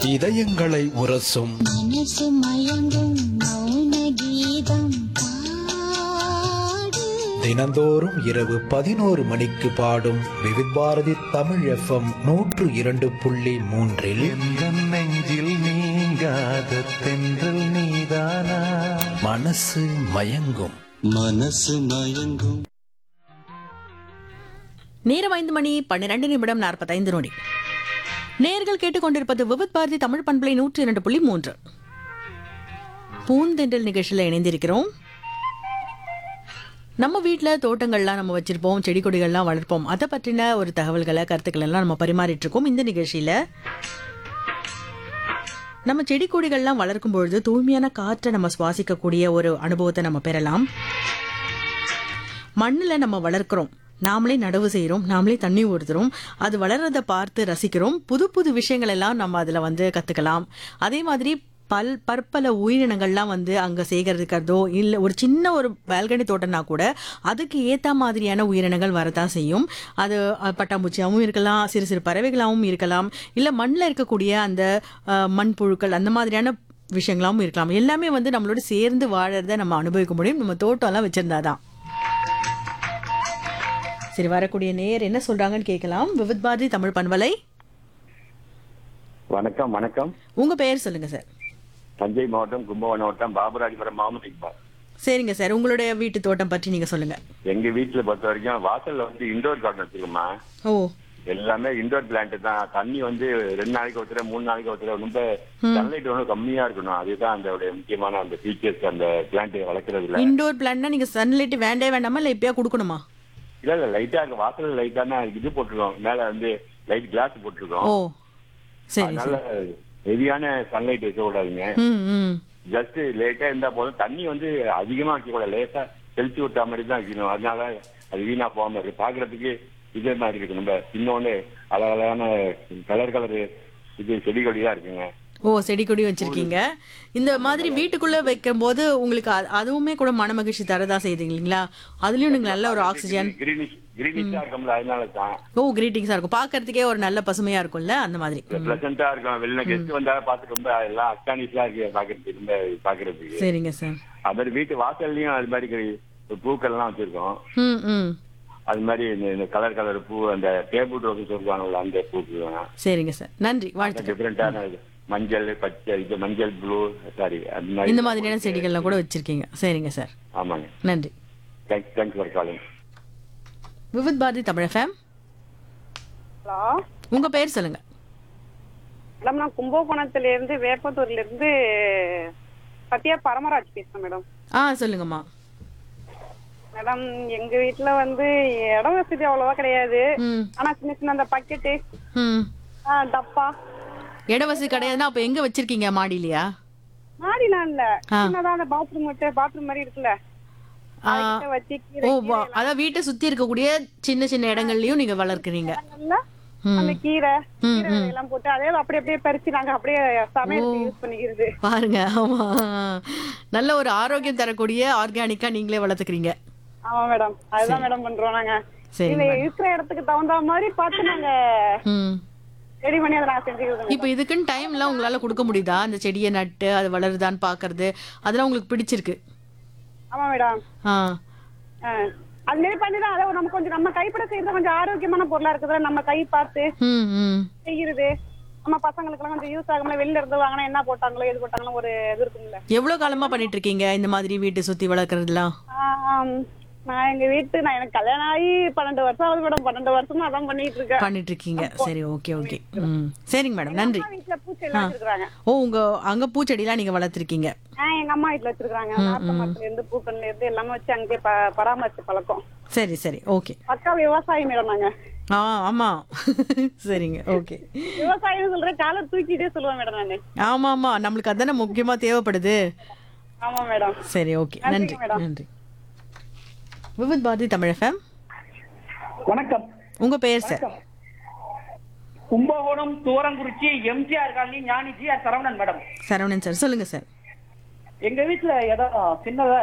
இதயங்களை உரசும் மனசு மயங்கும் மௌன கீதம் பாடு தினந்தோறும் இரவு பதினோரு மணிக்கு பாடும் விவித் பாரதி தமிழ் எஃப்எம் நூற்று இரண்டு புள்ளி மூன்றில் எந்தன் நெஞ்சில் நீங்காத தென்றல் நீதானா மனசு மயங்கும் மனசு மயங்கும் நேரம் ஐந்து மணி பன்னிரண்டு நிமிடம் நாற்பத்தைந்து நொடி நேர்கள் கேட்டுக்கொண்டிருப்பது விவித் பாரதி தமிழ் பண்பலை நூற்றி இரண்டு புள்ளி மூன்று பூந்தென்றல் நிகழ்ச்சியில் இணைந்திருக்கிறோம் நம்ம வீட்டில் தோட்டங்கள்லாம் நம்ம வச்சிருப்போம் செடி கொடிகள்லாம் வளர்ப்போம் அதை பற்றின ஒரு தகவல்களை கருத்துக்கள் எல்லாம் நம்ம பரிமாறிட்டு இருக்கோம் இந்த நிகழ்ச்சியில் நம்ம செடி கொடிகள்லாம் வளர்க்கும் பொழுது தூய்மையான காற்றை நம்ம சுவாசிக்கக்கூடிய ஒரு அனுபவத்தை நம்ம பெறலாம் மண்ணில் நம்ம வளர்க்குறோம் நாமளே நடவு செய்கிறோம் நாமளே தண்ணி ஊற்றுறோம் அது வளர்றதை பார்த்து ரசிக்கிறோம் புது புது விஷயங்கள் எல்லாம் நம்ம அதில் வந்து கற்றுக்கலாம் அதே மாதிரி பல் பற்பல உயிரினங்கள்லாம் வந்து அங்கே சேகரிக்கிறதோ இல்லை ஒரு சின்ன ஒரு பால்கனி தோட்டம்னா கூட அதுக்கு ஏற்ற மாதிரியான உயிரினங்கள் வரதான் செய்யும் அது அஹ், பட்டாம்பூச்சியாகவும் இருக்கலாம் சிறு சிறு பறவைகளாகவும் இருக்கலாம் இல்லை மண்ணில் இருக்கக்கூடிய அந்த அஹ், மண்புழுக்கள் அந்த மாதிரியான விஷயங்களாகவும் இருக்கலாம் எல்லாமே வந்து நம்மளோட சேர்ந்து வாழறத நம்ம அனுபவிக்க முடியும் நம்ம தோட்டம்லாம் வச்சிருந்தாதான் சரி வரக்கூடிய நேர் என்ன சொல்றாங்கன்னு கேட்கலாம் விவித் பாரதி தமிழ் பண்பலை வணக்கம் வணக்கம் உங்க பெயர் சொல்லுங்க சார் தஞ்சை மாவட்டம் கும்பகோணம் மாவட்டம் பாபராஜபுரம் மாமன் இக்பால் சரிங்க சார் உங்களுடைய வீட்டு தோட்டம் பற்றி நீங்க சொல்லுங்க எங்க வீட்டுல பொறுத்த வரைக்கும் வாசல்ல வந்து இண்டோர் கார்டன் வச்சிருக்கோமா ஓ எல்லாமே இண்டோர் பிளான்ட் தான் தண்ணி வந்து ரெண்டு நாளைக்கு ஒரு தடவை மூணு நாளைக்கு ஒரு தடவை ரொம்ப சன்லைட் ஒன்றும் கம்மியா இருக்கணும் அதுதான் அந்த முக்கியமான அந்த ஃபீச்சர்ஸ் அந்த பிளான்ட் வளர்க்கறதுல இண்டோர் பிளான்னா நீங்க சன்லைட் வேண்டே வேண்டாமா இல்ல இப்பயா கொடுக்கணுமா இல்ல இல்ல லைட்டா இருக்கு வாசல்ல லைட்டான இது போட்டிருக்கோம் மேல வந்து லைட் கிளாஸ் போட்டிருக்கோம் ஓ சரி அதனால ஹெவியான சன்லைட் வைக்க கூடாதுங்க ம் ம் ஜஸ்ட் லேட்டா இருந்தா போதும் தண்ணி வந்து அதிகமா வைக்க கூடாது லேட்டா தெளிச்சு விட்டா மாதிரி தான் வைக்கணும் அதனால அது வீணா போகாம இருக்கு பாக்குறதுக்கு இதே மாதிரி இருக்கு நம்ம இன்னொன்னு அழகழகான கலர் கலர் இது செடி கொடி தான் இருக்குங்க ஓ செடி கொடி வச்சிருக்கீங்க இந்த மாதிரி வீட்டுக்குள்ள வைக்கும் போது உங்களுக்கு அ- அதுவுமே கூட மன மகிழ்ச்சி தரதா செய்யுது இல்லைங்களா அதுலயும் நீங்க நல்ல ஒரு ஆக்சிஜன் கிரீனிஷ் கிரீனிஷா இருக்கும்ல அதனால தான் ஓ கிரீட்டிங்ஸா இருக்கும் பார்க்கிறதுக்கே ஒரு நல்ல பசுமையா இருக்கும்ல அந்த மாதிரி ம். பிளசண்டா இருக்கும் வெளில கெஸ்ட் வந்தா பார்த்து ரொம்ப எல்லாம் அஸ்டானிஷா இருக்கு பாக்குறதுக்கு ரொம்ப பாக்குறதுக்கு சரிங்க சார் அது மாதிரி வீட்டு வாசல்லையும் அது மாதிரி பூக்கள் எல்லாம் வச்சிருக்கோம் ம் ம் அது மாதிரி இந்த- இந்த கலர் கலர் பூ அந்த டேபிள் ரோஸ் சொல்லுவாங்கல்ல அந்த பூக்கு சரிங்க சார் நன்றி வாழ்த்துக்கள் டிஃபரெண்டான மஞ்சள் பச்சை இது மஞ்சள் ப்ளூ சாரி அந்த மாதிரி இந்த மாதிரியான செடிகள்லாம் கூட வச்சிருக்கீங்க சரிங்க சார் ஆமாங்க நன்றி thanks thanks for calling Vividh Bharati Tamil fame hello உங்க பேர் சொல்லுங்க மேடம் நான் கும்பகோணத்துல இருந்து வேப்பத்தூர்ல இருந்து சத்யா பரமராஜ் பேசுறேன் மேடம் ஆ சொல்லுங்கம்மா மேடம் எங்க வீட்ல வந்து இடம் வசதி அவ்வளவா கிடையாது ம் ஆனா சின்ன சின்ன அந்த பக்கெட்டு ம் டப்பா இட வசதி கிடையாதுன்னா அப்ப எங்க வச்சிருக்கீங்க மாடியிலையா மாடிலாம் இல்ல ஆ. சின்னதா அந்த பாத்ரூம் மட்டும் பாத்ரூம் மாதிரி இருக்குல்ல ஆ, அதுகிட்ட வச்சு கீரை ஓ வா- அதான் வீட்டை சுத்தி இருக்கக்கூடிய சின்ன சின்ன இடங்கள்லயும் நீங்க வளர்க்குறீங்க கீரைகள்ல ம். அந்த கீரை கீரை எல்லாம் போட்டு அதே அப்படியே அப்படியே பறிச்சு நாங்க அப்படியே சமையலுக்கு யூஸ் பண்ணிக்கிறது பாருங்க ஆமா நல்ல ஒரு ஆரோக்கியம் தரக்கூடிய ஆர்கானிக்கா நீங்களே வளர்த்துக்கிறீங்க ஆமா மேடம் அதுதான் மேடம் பண்றோம் நாங்க சரி இது இருக்கிற இடத்துக்கு தகுந்த மாதிரி பார்த்து நாங்க ம் ரெடி பண்ணி அதை நாங்க செஞ்சுக்கிறது இப்போ இதுக்குன்னு டைம்லாம் உங்களால கொடுக்க முடியுதா அந்த செடியை நட்டு அது வளருதான்னு பாக்குறது அதெல்லாம் உங்களுக்கு பிடிச்சிருக்கு ஆமா மேடம் ஆ அது மாரி பண்ணிதான் அதை நம்ம கொஞ்சம் நம்ம கைப்பட செய்யறது கொஞ்சம் ஆரோக்கியமான பொருளா இருக்குதுல நம்ம கை பார்த்து ம் ம் செய்யறது நம்ம பசங்களுக்கு எல்லாம் கொஞ்சம் யூஸ் ஆகாம வெளில இருந்து வாங்கினா என்ன போட்டாங்களோ எது போட்டாங்களோ ஒரு இது இருக்கும்ல எவ்வளவு காலமா பண்ணிட்டு இருக்கீங்க இந்த மாதிரி வீட்டை சுத்தி வளர்க்கறதுலாம் ஆம், நான் எங்க வீட்டு நான் எனக்கு கல்யாணம் ஆகி பன்னெண்டு வருஷம் ஆகுது மேடம் பன்னெண்டு வருஷமா அதான் பண்ணிட்டு இருக்கேன் பண்ணிட்டு இருக்கீங்க சரி ஓகே ஓகே ம் சரிங்க மேடம் நன்றி அம்மா வீட்டுல பூச்சி எல்லாம் வச்சிருக்காங்க ஓ உங்க அங்க பூச்செடிலாம் நீங்க வளர்த்துருக்கீங்க ஆஹ் எங்க அம்மா வீட்டுல வச்சிருக்காங்க நாட்டு மரத்துல இருந்து பூக்கள்ல இருந்து எல்லாமே வச்சு அங்கேயே ப- பராமரிச்சு பழக்கம் சரி சரி ஓகே பக்கா விவசாயி மேடம் நாங்க ஆ ஆமா சரிங்க ஓகே விவசாயம் சொல்றேன் காலை தூக்கிட்டே சொல்லுவேன் மேடம் நானு ஆமா ஆமா நம்மளுக்கு அதானே முக்கியமா தேவைப்படுது ஆமா மேடம் சரி ஓகே நன்றி நன்றிங்க மேடம். நன்றி விவித் பாரதி தமிழ் எஃப்எம் வணக்கம் உங்க பெயர் sir Kumbakonam Thurangurichi MGR colony Gnani G R Saravanan madam Saravanan sir சொல்லுங்க சார் எங்க வீட்டுல இடம் சின்னதா